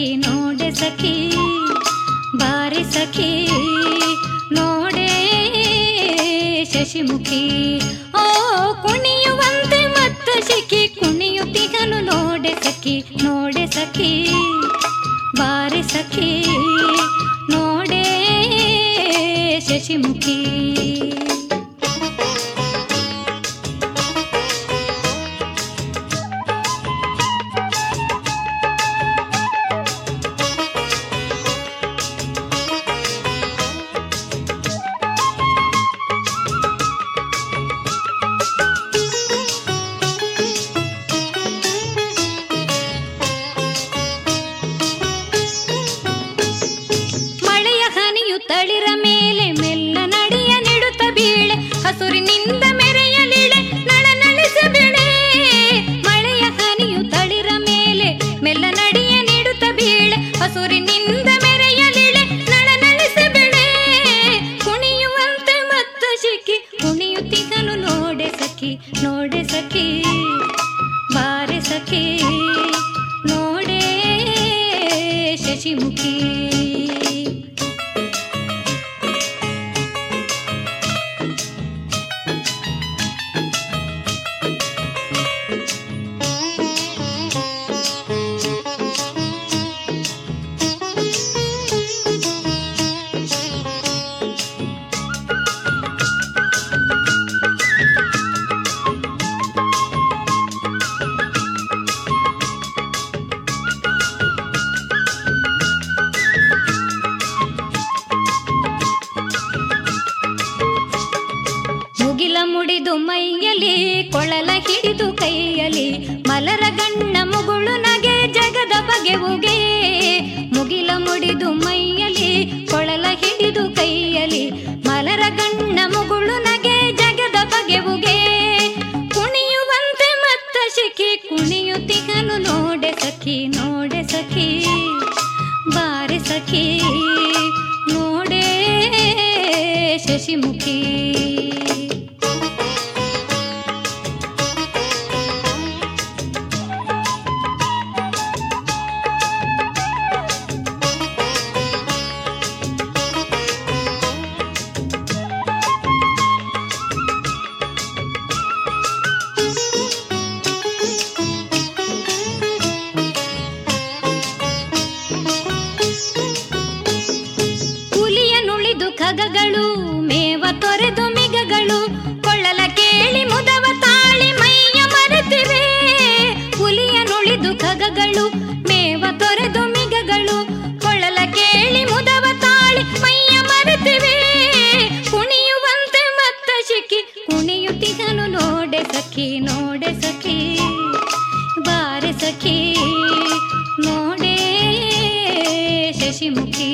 ಸಖಿ ನೋಡೆ ಸಖಿ ಬಾರಿ ಸಖಿ ನೋಡೆ ಶಶಿಮುಖಿ ಓ ಕುಣಿಯುವಂತೆ ಮತ್ತ ಶಿಖಿ ಕುಣಿಯುತ್ತಿಗನು ನೋಡೆ ಸಖಿ ನೋಡೆ ಸಖಿ ಬಾರಿ ಸಖಿ ನೋಡೆ ಶಶಿಮುಖಿ ಮಳೆಯ ಹನಿಯು ತಳಿರ ಮೇಲೆ ಮೆಲ್ಲ ನಡಿಯ ನಿಡುತ್ತ ಬೀಳೆ ಹಸುರಿನಿಂದ ಮೆರೆಯಲಿಳೆ ನಳನಳಿಸ ಬಿಳೆ ಮಳೆಯ ಹನಿಯು ತಳಿರ ಮೇಲೆ ಮೆಲ್ಲ ನಡಿಯ ನಿಡುತ್ತ ಬೀಳೆ ಹಸುರಿನಿಂದ ಮೆರೆಯಲಿಳೆ ನಳನಳಿಸ ಬಿಳೆ ಕುಣಿಯುವಂತೆ ಮತ್ತ ಶಿಖಿ ಕುಣಿಯುತ್ತಿಗನು ನೋಡೆ ಸಖಿ ನೋಡೆ ಸಖಿ ಬಾರೆ ಸಖಿ ನೋಡೆ ಶಶಿಮುಖಿ ಮುಗಿಲ ಮುಡಿದು ಮೈಯಲಿ ಕೊಳಲ ಹಿಡಿದು ಕೈಯಲಿ ಮಲರ ಗಣ್ಣ ಮುಗುಳು ನಗೆ ಜಗದ ಬಗೆವುಗೆ ಮುಗಿಲ ಮುಡಿದು ಮೈಯಲಿ ಕೊಳಲ ಹಿಡಿದು ಕೈಯಲಿ ಮಲರ ಗಣ್ಣ ಮುಗುಳು ನಗೆ ಜಗದ ಬಗೆವುಗೆ ಕುಣಿಯುವಂತೆ ಮತ್ತ ಶಿಖಿ ಕುಣಿಯುತ್ತಿಗನು ನೋಡೆ ಸಖಿ ನೋಡೆ ಸಖಿ ಬಾರೆ ಸಖಿ ನೋಡೆ ಶಶಿಮುಖಿ ಹುಲಿಯ ನುಳಿದು ಖಗಗಳು ಮೇವ ತೊರೆದು ಮಿಗಗಳು ಕೊಳ್ಳಲ ಕೇಳಿ ಮುದವ ತಾಳಿ ಮೈಯ ಮರೆತಿವೆ ಹುಲಿಯ ನುಳಿದು ಖಗಗಳು ಮೇವ ತೊರೆದು ಮಿಗಗಳು ಕೊಳ್ಳಲ ಕೇಳಿ ಮುದವ ತಾಳಿ ಮೈಯ ಮರೆತಿವೆ ಕುಣಿಯುವಂತೆ ಮತ್ತ ಶಿಖಿ ಕುಣಿಯುತ್ತಿಗನು ನೋಡೆ ಸಖಿ ನೋಡೆ ಸಖಿ ಬಾರೆ ಸಖಿ ನೋಡೆ ಶಶಿಮುಖಿ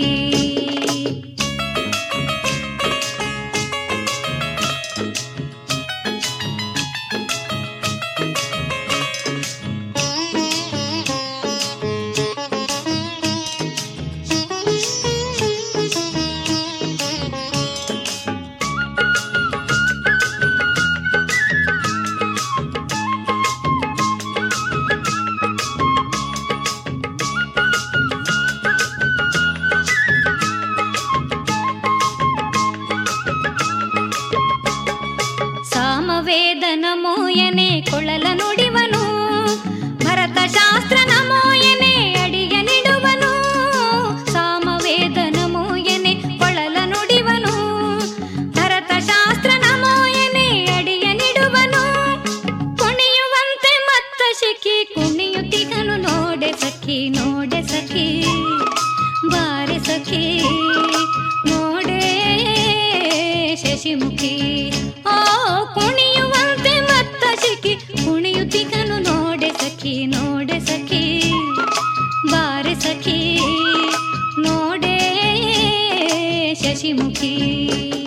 ಸಾಮವೇದ ನಮೋಯನೆ ಕೊಳಲ ನುಡಿವನು ಭರತ ಶಾಸ್ತ್ರ ನಮೋಯನೆ ಅಡಿಯ ನಿಡುವನು ಸಾಮವೇದ ನಮೋಯನೆ ಕೊಳಲ ನುಡಿವನು ಭರತ ಶಾಸ್ತ್ರ ನಮೋಯನೆ ಅಡಿಯ ನಿಡುವನು ಕುಣಿಯುವಂತೆ ಮತ್ತ ಶಿಖಿ ಕುಣಿಯುತ್ತಿಗನು ನೋಡೆ ಸಖಿ ನೋಡೆ ಸಖಿ ಬಾರೆ ಸಖಿ ನೋಡೆ ಶಶಿಮುಖಿ ಓ ಕುಣಿಯುವಂತೆ ಮತ್ತ ಶಿಖಿ ಕುಣಿಯುತ್ತಿಗನು ನೋಡೆ ಸಖಿ ನೋಡೆ ಸಖಿ ಬಾರೆ ಸಖಿ ನೋಡೆ ಶಶಿಮುಖಿ